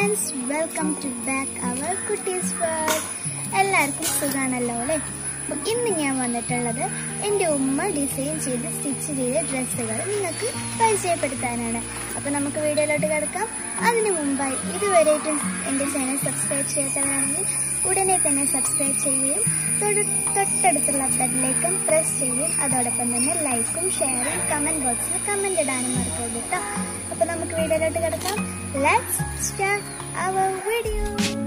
friends welcome to back our കുട്ടീസ് world എല്ലാവർക്കും സുഖാണല്ലോ അല്ലേ അപ്പം ഇന്ന് ഞാൻ വന്നിട്ടുള്ളത് എൻ്റെ ഉമ്മ ഡിസൈൻ ചെയ്ത് സ്റ്റിച്ച് ചെയ്ത ഡ്രസ്സുകൾ നിങ്ങൾക്ക് പരിചയപ്പെടുത്താനാണ് അപ്പോൾ നമുക്ക് വീഡിയോയിലോട്ട് കിടക്കാം അതിനു മുമ്പായി ഇതുവരെയായിട്ടും എൻ്റെ ചാനൽ സബ്സ്ക്രൈബ് ചെയ്യാത്തവരാണെങ്കിൽ ഉടനെ തന്നെ സബ്സ്ക്രൈബ് ചെയ്യുകയും തൊടു- തൊട്ടടുത്തുള്ള ബെല്ലിലേക്കും പ്രസ് ചെയ്യുകയും അതോടൊപ്പം തന്നെ ലൈക്കും ഷെയറും കമൻറ്റ് ബോക്സിൽ കമൻറ്റ് ഇടാനും മറക്കരുത് കേട്ടോ അപ്പോൾ നമുക്ക് വീഡിയോയിലോട്ട് കിടക്കാം let's start our video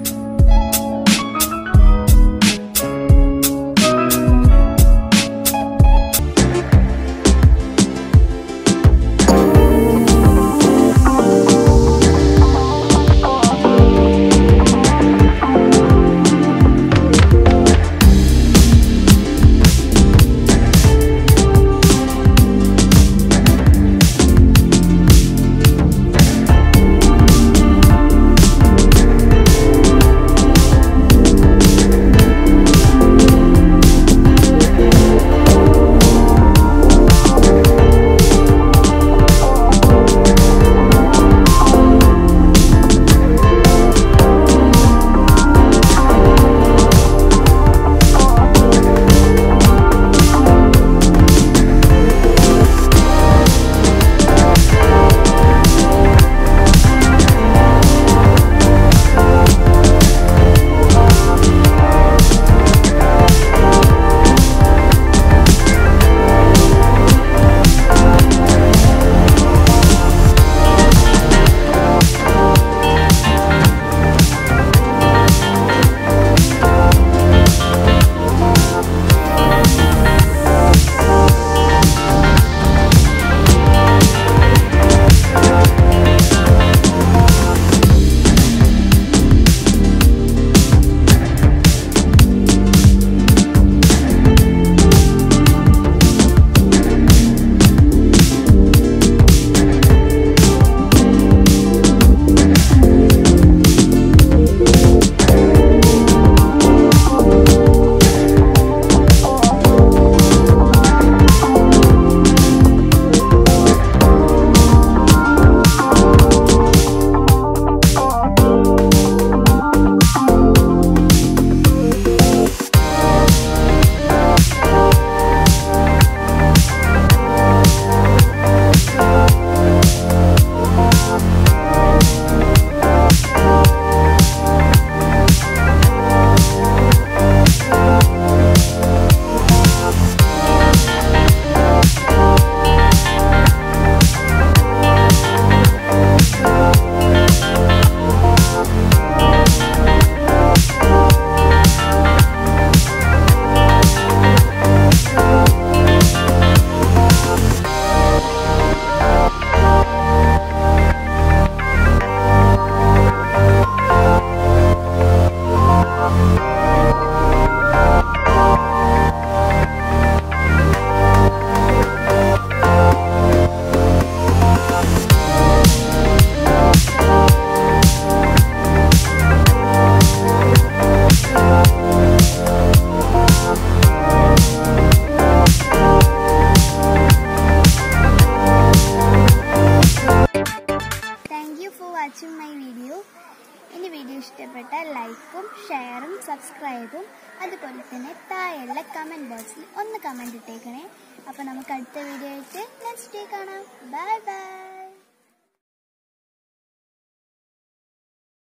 thank you for watching my video എൻ്റെ വീഡിയോ ഇഷ്ടപ്പെട്ടാൽ ലൈക്കും ഷെയറും സബ്സ്ക്രൈബും അതുപോലെ തന്നെ താഴെയുള്ള കമൻറ്റ് ബോക്സിൽ ഒന്ന് കമൻറ്റ് ഇട്ടേക്കണേ അപ്പോൾ നമുക്ക് അടുത്ത വീഡിയോ ആയിട്ട് നെക്സ്റ്റ് ഡേ കാണാം ബൈ ബൈ